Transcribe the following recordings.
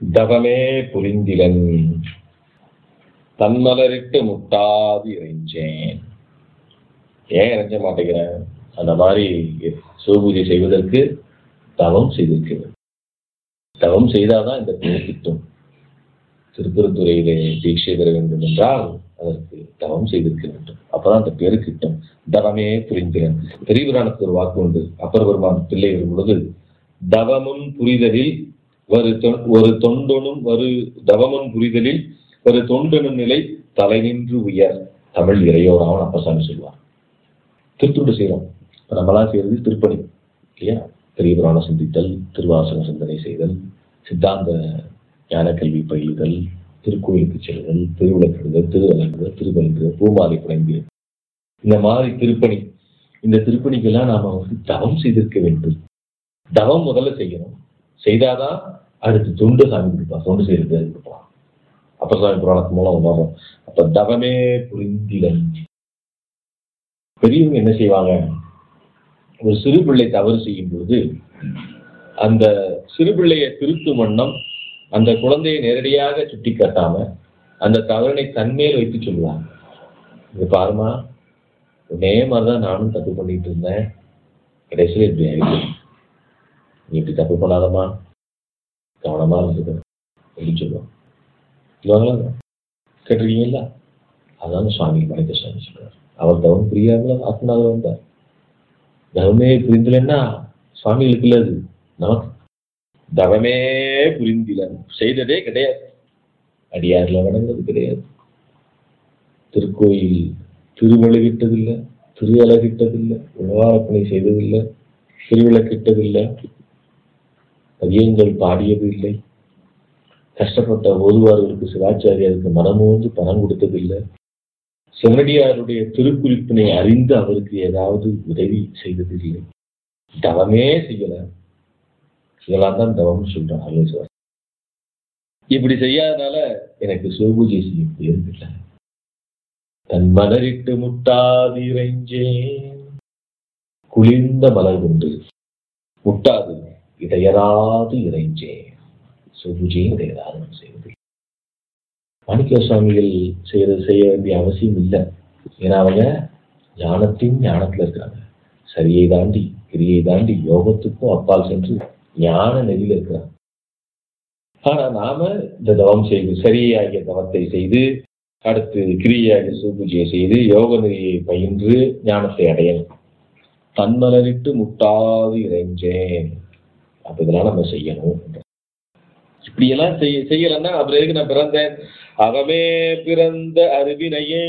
தவமே புரிந்திலன் தன்மலரிட்டு முட்டாது இறைஞ்சேன் ஏன் இறைஞ்ச மாட்டேங்கிறேன் அந்த மாதிரி சிவபூஜை செய்வதற்கு தவம் செய்திருக்கிறது தவம் செய்தாதான் இந்த பெயர் கிட்டும் திருப்பரத்துறையிலே தீட்சை பெற வேண்டும் என்றால் அதற்கு தவம் செய்திருக்க வேண்டும் அப்பதான் அந்த பேரு கிட்டும் தவமே புரிந்திறன் பெரிய புராணத்துக்கு ஒரு வாக்கு உண்டு அப்பர் பெருமான் பிள்ளை வரும் பொழுது தவமும் புரிதலில் ஒரு தொ- ஒரு தொண்டனும் ஒரு தவமும் புரிதலில் ஒரு தொண்டனும் நிலை தலை நின்று உயர் தமிழ் இறையோராமன் அப்பசாமி சொல்வார் திருத்துண்டு செய்யறோம் இப்ப நம்மளாம் செய்யறது திருப்பணி இல்லையா பெரிய புராணம் சிந்தித்தல் திருவாசக சிந்தனை செய்தல் சித்தாந்த ஞான கல்வி பயிலுதல் திருக்கோயிலுக்கு செல்லுதல் திருவிளக்கிடுதல் திருவலங்குதல் திருவலங்குதல் பூமாலை புனைந்து இந்த மாதிரி திருப்பணி இந்த திருப்பணிக்கெல்லாம் நாம வந்து தவம் செய்திருக்க வேண்டும் தவம் முதல்ல செய்யணும் செய்தாதான் அடுத்து தொண்டு சாமி கொடுப்பா தொண்டு செய்யறது கொடுப்பான் அப்ப சாமி புராணத்து மூலம் உணர்றோம் அப்ப தவமே புரிந்திலன் பெரியவங்க என்ன செய்வாங்க ஒரு சிறு பிள்ளை தவறு செய்யும் பொழுது அந்த சிறு பிள்ளையை திருத்தும் வண்ணம் அந்த குழந்தையை நேரடியாக சுட்டி காட்டாம அந்த தவறினை தன்மேல் வைத்து சொல்லுவாங்க இது பாருமா இதே மாதிரிதான் நானும் தப்பு பண்ணிட்டு இருந்தேன் கடைசியில் இப்படி ஆயிடுச்சு நீ இப்படி தப்பு பண்ணாதம்மா கவனமா இருந்துக்க அப்படின்னு சொல்லுவாங்க சொல்லுவாங்களா கேட்டிருக்கீங்களா அதான் சுவாமி மனித சுவாமி சொல்றார் அவர் தவம் புரியாமல் ஆத்மநாதர் வந்தார் தவமே புரிந்தலன்னா சுவாமிகளுக்கு இல்ல அது நமக்கு தவமே புரிந்திலன் செய்ததே கிடையாது அடியார்ல வணங்குறது கிடையாது திருக்கோயில் திருவழுகிட்டதில்லை திரு அழகிட்டதில்லை உணவாரப்பணி செய்ததில்லை திருவிளக்கிட்டதில்லை பதியங்கள் பாடியது இல்லை கஷ்டப்பட்ட ஓதுவார்களுக்கு சிவாச்சாரியாருக்கு மனமோந்து பணம் கொடுத்ததில்லை சிவனடியாருடைய திருக்குறிப்பினை அறிந்து அவருக்கு ஏதாவது உதவி செய்ததில்லை தவமே செய்யல இதெல்லாம் தான் தவம்னு சொல்றான் அருள்வார் இப்படி செய்யாதனால எனக்கு சிவபூஜை செய்ய முடியறதில்லை தன் மலரிட்டு முட்டாது இறைஞ்சேன் குளிர்ந்த மலர் கொண்டு முட்டாது இடையராது இறைஞ்சேன் சிவபூஜையும் இடையராது நான் செய்வது மாணிக்க சுவாமிகள் செய்யறது செய்ய வேண்டிய அவசியம் இல்லை ஏன்னா அவங்க ஞானத்தின் ஞானத்துல இருக்கிறாங்க சரியை தாண்டி கிரியை தாண்டி யோகத்துக்கும் அப்பால் சென்று ஞான நெறியில இருக்கிறாங்க ஆனா நாம இந்த தவம் செய்து சரியாகிய தவத்தை செய்து அடுத்து கிரியாகிய சிவபூஜையை செய்து யோக நெறியை பயின்று ஞானத்தை அடையணும் தன்மலரிட்டு முட்டாது இறைஞ்சேன் அப்ப இதெல்லாம் நம்ம செய்யணும் இப்படியெல்லாம் செய்ய செய்யலன்னா அப்புறம் எதுக்கு நான் பிறந்தேன் அவமே பிறந்த அருவினையே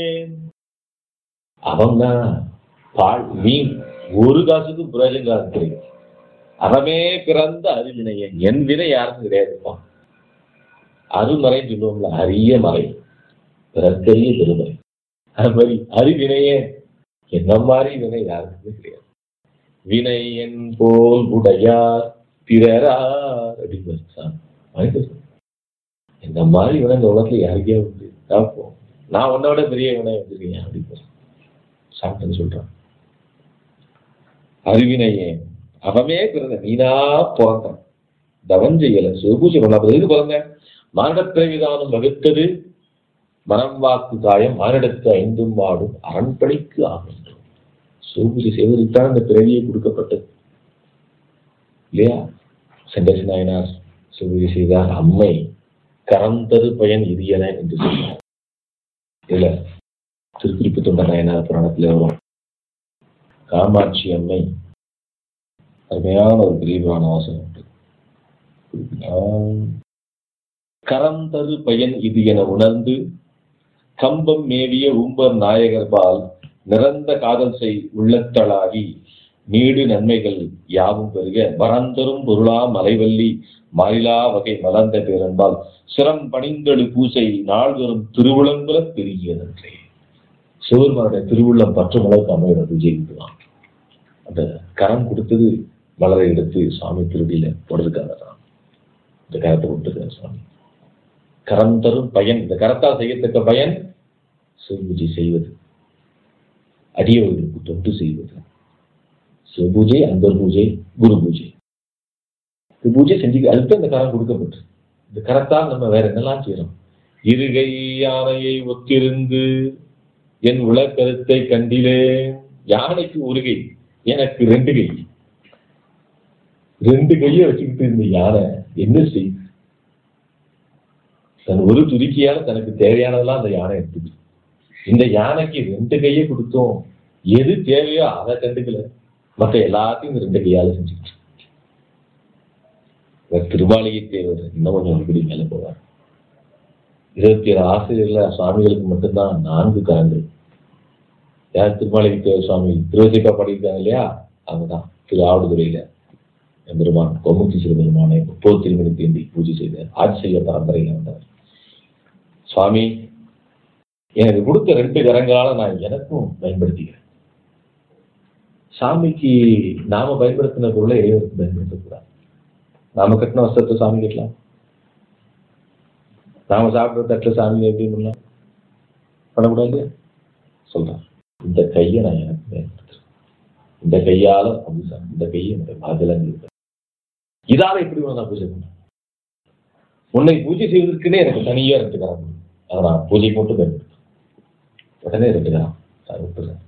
அவன் தான் பால் மீன் ஒரு காசுக்கும் பிரயோஜனம் தெரியும் அவமே பிறந்த அருவினையே என் வினை யாருக்கும் கிடையாதுப்பா அருமறைன்னு சொல்லுவோம்ல அரிய மறை பிறக்கரிய பெருமை அது மாதிரி அறிவினையே என்ன மாதிரி வினை யாருக்குமே கிடையாது வினை என் போல் உடையார் பிறரார் அப்படின்னு இந்த மாதிரி வினை இந்த உலகத்துல யாருக்கே உண்டு பார்ப்போம் நான் உன்னை விட பெரிய வினை வச்சிருக்கேன் அப்படின்னு சாப்பிட்டேன்னு சொல்றான் அறிவினையே அவமே பிறந்த நீனா பிறந்தான் தவம் செய்யல சிவபூஜை பண்ண எதுக்கு பிறந்த மானிடப்பிரவிதானம் வகுத்தது மனம் வாக்கு காயம் மானிடத்து ஐந்தும் வாடும் அரண்படைக்கு ஆகின்றோம் சிவபூஜை செய்வதற்கு தான் இந்த பிறவியை கொடுக்கப்பட்டது இல்லையா செண்டசி நாயனார் சிவபூஜை செய்தார் அம்மை கரந்தது பயன் இரியன என்று சொன்னார் இல்ல திருக்குறிப்பு தொண்ட நாயனார் புராணத்துல வரும் காமாட்சி அம்மை அருமையான ஒரு பெரிய புராண வாசகம் உண்டு ஆம். கரம் தரு பயன் இது என உணர்ந்து கம்பம் மேவிய உம்பர் நாயகர்பால் நிறந்த காதல் செய் உள்ளத்தளாகி நீடு நன்மைகள் யாவும் பெருக வரந்தரும் பொருளா மலைவல்லி மாறிலா வகை மலர்ந்த பேரன்பால் சிரம் பணிந்தெழு பூசை நாள்தோறும் திருவிழங்குல பெருகியதன்றே சிவருமானுடைய திருவுள்ளம் பற்றும் அளவுக்கு அமையோட பூஜைக்குதான் அந்த கரம் கொடுத்தது மலரை எடுத்து சுவாமி திருடியில போடுறதுக்காக தான் இந்த கரத்தை கொடுத்துருக்காரு சுவாமி கரம் தரும் பயன் இந்த கரத்தால் செய்யத்தக்க பயன் சிவபூஜை செய்வது அடியவர்களுக்கு தொண்டு செய்வது சிவபூஜை அன்பர் பூஜை குரு பூஜை இந்த பூஜை செஞ்சு அதுக்கு அந்த கரம் கொடுக்கப்பட்டு இந்த கரத்தால் நம்ம வேற என்னெல்லாம் செய்யறோம் இருகை யானையை ஒத்திருந்து என் உலக்கருத்தை கண்டிலே யானைக்கு ஒரு கை எனக்கு ரெண்டு கை ரெண்டு கையை வச்சுக்கிட்டு இந்த யானை என்ன செய்யுது தன் ஒரு துருக்கியால தனக்கு தேவையானதெல்லாம் அந்த யானை எடுத்துது இந்த யானைக்கு ரெண்டு கையை கொடுத்தோம் எது தேவையோ அதை கண்டுக்கல மற்ற எல்லாத்தையும் இந்த ரெண்டு கையால செஞ்சுக்கிட்டு இவர் திருமாளிகை தேவர் இன்னும் கொஞ்சம் இப்படி மேல போவார் இருபத்தி ஏழு ஆசிரியர்ல சுவாமிகளுக்கு மட்டும்தான் நான்கு கரங்கள் யார் திருமாளிகை தேவர் சுவாமி திருவசிப்பா படிக்கிறாங்க இல்லையா அவங்கதான் திரு ஆவடுதுறையில எம்பெருமான் கொமுத்தி சிறுபெருமானை முப்பது திருமணி தேந்தி பூஜை செய்தார் ஆட்சிய பரம்பரையில வந்தவர் சுவாமி எனக்கு கொடுத்த ரெண்டு கரங்களால நான் எனக்கும் பயன்படுத்திக்கிறேன் சாமிக்கு நாம பயன்படுத்தின பொருளை இறைவனுக்கு பயன்படுத்தக்கூடாது நாம கட்டின வஸ்திரத்தை சாமி கட்டலாம் நாம சாப்பிட்ற தட்டுல சாமி எப்படி பண்ணலாம் பண்ணக்கூடாது சொல்றேன் இந்த கையை நான் எனக்கு பயன்படுத்துறேன் இந்த கையால அப்படி சாமி, இந்த கையை என்னுடைய பாதலங்க இதால எப்படி வேணும் நான் பூஜை பண்ணேன் உன்னை பூஜை செய்வதற்குன்னே எனக்கு தனியா ரெண்டு கரம் உண்டு. அதை நான் பூஜைக்கு மட்டும் பயன்படுத்துறேன் உடனே ரெண்டு கரம் நான் விட்டுறேன்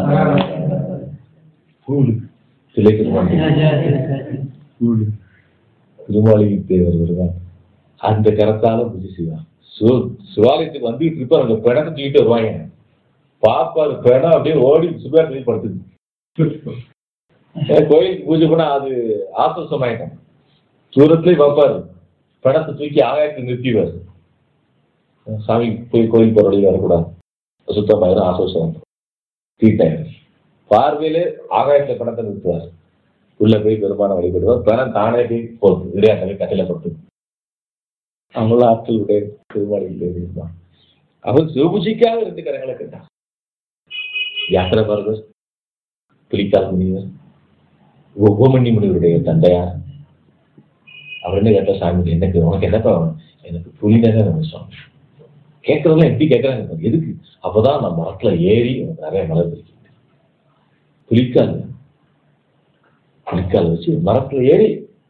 கூடு சிலை திருமாளி கூடு திருமாளிகை தேவர் வருவான் அந்த கரத்தால பூஜை செய்வான் சிவ சிவாலயத்துக்கு வந்துட்டு இருப்பார் அந்த பிணத்தை தூக்கிட்டு வருவாங்க பாப்பாரு பிணம் அப்படியே ஓடி சுபேரத்துக்கு படுத்துது ஏன்னா கோயிலுக்கு பூஜை பண்ணா அது ஆசுவாசமாயிட்டோம் தூரத்துலயே பார்ப்பாரு பிணத்தை தூக்கி ஆகாயத்துக்கு நிறுத்திடுவார் சாமி போய் கோயில் போற வழி வரக்கூடாது சுத்தமாயிரும் ஆசுவாசம் தீட்டாயிரும் பார்வையிலே ஆகாயத்துல பணத்தை நிறுத்துவார் உள்ள போய் பெருமான வழிபடுவார் பணம் தானே போய் போகுது இடையாட்டவே கட்டில பட்டு அவங்கள ஆட்கள் உடைய திருமாளிகள் இருந்தான் அவர் சிவபூஜைக்காக ரெண்டு கரங்களை கேட்டான் யாத்திரை பரதர் புலிக்கால் முனிவர் உபமணி முனிவருடைய தந்தையார் அவர் என்ன கேட்ட சாமி எனக்கு உனக்கு என்னப்பா வேணும்? எனக்கு புலினதான் வேணும் சுவாமி கேட்கறதெல்லாம் எப்படி கேட்கறாங்க பாரு. எதுக்கு அப்பதான் நான் மரத்துல ஏறி எனக்கு நிறைய மலர் பிடிக்கும் புலிக்கால் புலிக்கால் வச்சு மரத்துல ஏறி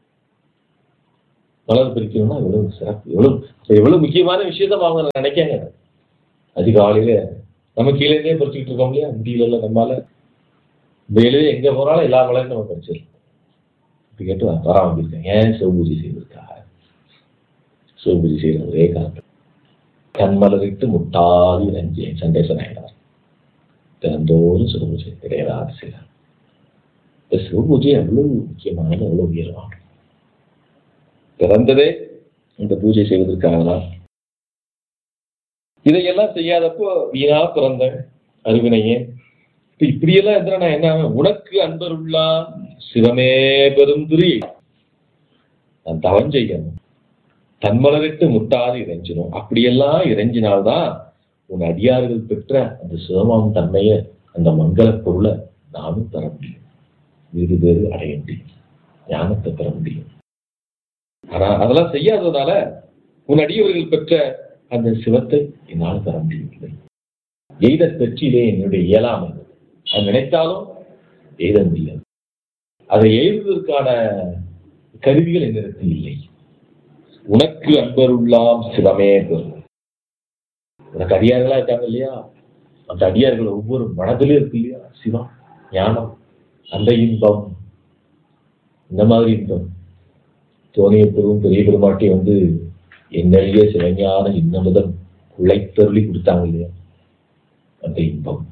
மலர் பிரிக்கணும்னா எவ்வளவு சிறப்பு எவ்வளவு எவ்வளவு முக்கியமான விஷயத்த அவங்க நினைக்காங்க அதிகாலையில நம்ம கீழே இருந்தே பறிச்சுக்கிட்டு இருக்கோம் இல்லையா முடியல இல்ல நம்மால வெளியே எங்க போனாலும் எல்லா மலையும் நம்ம பறிச்சிடலாம் இப்படி கேட்டு வர வாங்கியிருக்கேன் ஏன் சிவபூஜை செய்வதற்காக சிவபூஜை செய்யற ஒரே காரணம் கண்மலரிட்டு முட்டாதி நஞ்சே சண்டேசன் ஆயிடார் தினந்தோறும் சிவபூஜை கிடையாது செய்யலாம் இந்த சிவபூஜை எவ்வளவு முக்கியமானது எவ்வளவு உயர்வானது பிறந்ததே இந்த பூஜை செய்வதற்காக தான் இதையெல்லாம் செய்யாதப்போ வீணா பிறந்த அறிவினையே இப்ப இப்படியெல்லாம் இருந்தா நான் என்ன ஆவேன்? உனக்கு அன்பருள்ளாம் சிவமே பெரும் திரி நான் தவம் செய்யணும் தன்மலரிட்டு முட்டாது இறைஞ்சிடும் அப்படியெல்லாம் இறைஞ்சினால்தான் உன் அடியார்கள் பெற்ற அந்த சிவமாம் தன்மையை அந்த மங்கள பொருளை நானும் தர முடியும் வீடு பேரு அடைய முடியும் ஞானத்தை பெற முடியும் ஆனா அதெல்லாம் செய்யாததுனால உன் அடியவர்கள் பெற்ற அந்த சிவத்தை என்னால் பெற முடியவில்லை எய்த பெற்றிலே என்னுடைய இயலாமை அது நினைத்தாலும் எய்த முடியாது அதை எழுதுவதற்கான கருவிகள் என்னிடத்தில் இல்லை உனக்கு அன்பருள்ளாம் சிவமே பெறும் உனக்கு அடியார்களா இருக்காங்க இல்லையா அந்த அடியார்கள் ஒவ்வொரு மனதிலும் இருக்கு இல்லையா சிவம் ஞானம் அந்த இன்பம் இந்த மாதிரி இன்பம் தோணிய பெரும் பெரிய பெருமாட்டி வந்து என்னெழிய சிவஞான இன்னமுதன் குழைத்தருளி கொடுத்தாங்க இல்லையா அந்த இன்பம்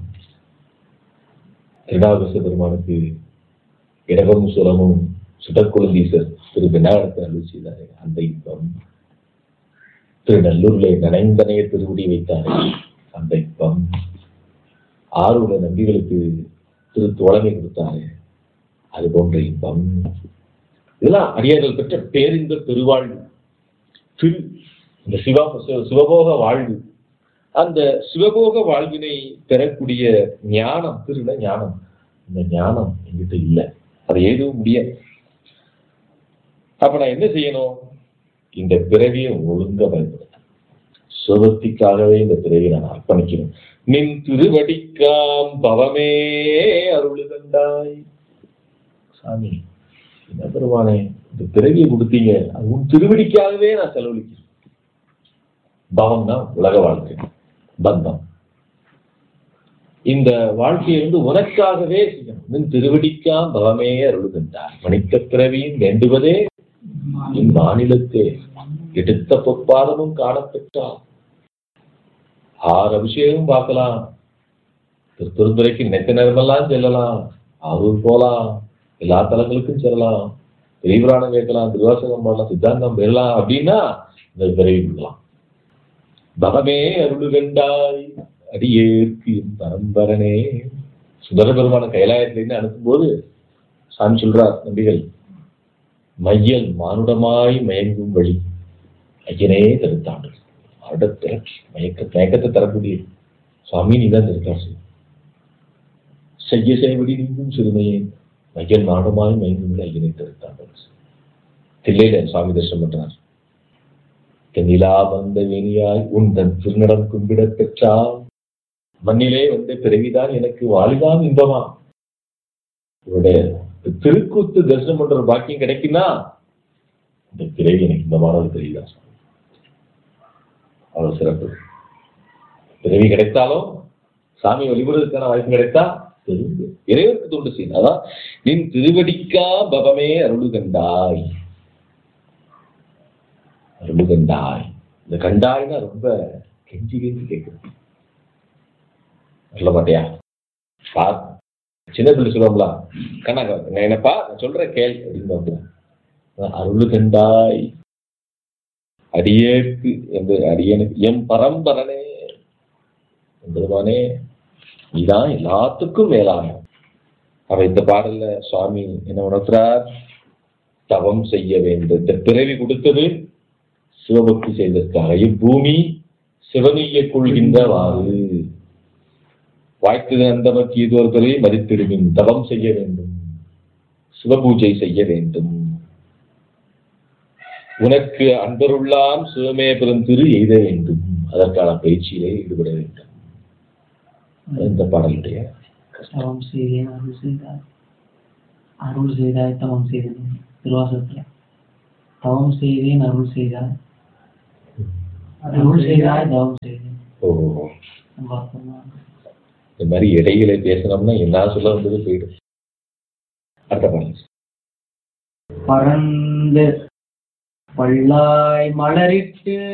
திருநாகச பெருமானுக்கு இடமும் சுரமும் சுடக்குழந்தீசர் திரு விநாயகத்தை அருள் செய்தாரே அந்த இன்பம் திருநல்லூர்ல நனைந்தனைய திருவுடி வைத்தாரே அந்த இன்பம் ஆறுட நம்பிகளுக்கு திரு தோழமை கொடுத்தாரே அது போன்ற இன்பம் இதெல்லாம் அடியார்கள் பெற்ற பேரின்ப பெருவாழ்வு திரு இந்த சிவா சிவ- சிவபோக வாழ்வு அந்த சிவபோக வாழ்வினை பெறக்கூடிய ஞானம் திருட ஞானம் இந்த ஞானம் என்கிட்ட இல்லை அதை எழுதவும் முடியாது அப்ப நான் என்ன செய்யணும் இந்த பிறவியை ஒழுங்கா பயன்படுத்தணும் சுகத்திற்காகவே இந்த பிறவியை நான் அர்ப்பணிக்கணும் நின் திருவடிக்காம் பவமே அருளுகண்டாய் சாமி என்ன பெருமானே இந்த பிறவியை கொடுத்தீங்க அது உன் திருவடிக்காகவே நான் செலவழிக்கிறேன் பவம்னா உலக வாழ்க்கை பந்தம் இந்த வாழ்க்கையை வந்து உனக்காகவே செய்யணும் நின் திருவடிக்கா பவமே அருளுகின்றார் மணிக்க பிறவியும் வேண்டுவதே இம்மாநிலத்தே எடுத்த பொற்பாதமும் காணப்பெற்றார் ஆறு அபிஷேகம் பார்க்கலாம் திருத்துறைக்கு நெத்த நேரமெல்லாம் செல்லலாம் ஆரூர் போலாம் எல்லா தலங்களுக்கும் செல்லலாம் பெரியபுராணம் கேட்கலாம் திருவாசகம் பண்ணலாம் சித்தாந்தம் பெறலாம் அப்படின்னா இந்த பிறவி கொடுக்கலாம் பகமே அருளுகண்டாய் அடியேற்கு என் பரம்பரனே சுந்தர பெருமான கைலாயத்திலிருந்து அனுப்பும்போது சாமி சொல்றார் நம்பிகள் மையல் மானுடமாய் மயங்கும் வழி ஐயனே தடுத்தாண்டு வருடத்தை மயக்க மயக்கத்தை தரக்கூடிய சுவாமி நீ தான் தடுத்தார் செய்யும் செய்ய செய்வடி நீங்கும் சிறுமையே மையல் மானுடமாய் மயங்கும் வழி ஐயனை தடுத்தாண்டு தில்லையில சுவாமி தரிசனம் பண்றார் தென்னிலா வந்த வேணியாய் உன் தன் திருநடம் கும்பிடப் பெற்றால் மண்ணிலே வந்த பிறவிதான் எனக்கு வாழ்தான் இன்பமா இவருடைய திருக்கூத்து தரிசனம் பண்ற ஒரு பாக்கியம் கிடைக்குன்னா இந்த பிறவி எனக்கு இன்பமானது தெரியுதா அவ்வளவு சிறப்பு பிறவி கிடைத்தாலும் சாமி வழிபடுவதற்கான வாய்ப்பு கிடைத்தா தெரிந்து இறைவனுக்கு தொண்டு செய்யணும் அதான் நின் திருவடிக்கா பவமே அருளுகண்டாய் அருளுகண்டாய் இந்த கண்டாய்னா ரொம்ப கெஞ்சி கெஞ்சி கேட்குது சொல்ல மாட்டியா பா சின்ன பிள்ளை சொல்லுவாங்களா கண்ணா நான் என்னப்பா நான் சொல்றேன் கேள் அப்படின்னு அருளு கண்டாய் அடியேற்கு என்று அடியனுக்கு எம் பரம்பரனே என்பதுமானே நீதான் எல்லாத்துக்கும் மேலான அவ இந்த பாடல்ல சுவாமி என்ன உணர்த்துறார் தவம் செய்ய வேண்டும் இந்த பிறவி கொடுத்தது சிவபக்தி செய்ததற்காக இப்பூமி சிவனீய கொள்கின்றவாறு வாய்த்தது அந்த இது ஒரு பிறவி மதித்திடுமின் தவம் செய்ய வேண்டும் சிவபூஜை செய்ய வேண்டும் உனக்கு அன்பருள்ளாம் சிவமே பெருந்திரு எய்த வேண்டும் அதற்கான பயிற்சியிலே ஈடுபட வேண்டும் இந்த பாடலுடைய தவம் செய்தேன் அருள் செய்தாய் அருள் செய்தாய் தவம் செய்தேன் திருவாசகத்துல தவம் செய்தேன் அருள் செய்தாய் அருள் செய்தாய் தவம் செய்தேன் ஓ ரொம்ப அற்புதமா இருக்கு. இந்த மாதிரி இடையில பேசினோம்னா என்ன சொல்ல வந்தது போயிடும் அடுத்த பாடல் பறந்து பல்லாய் மலரிட்டு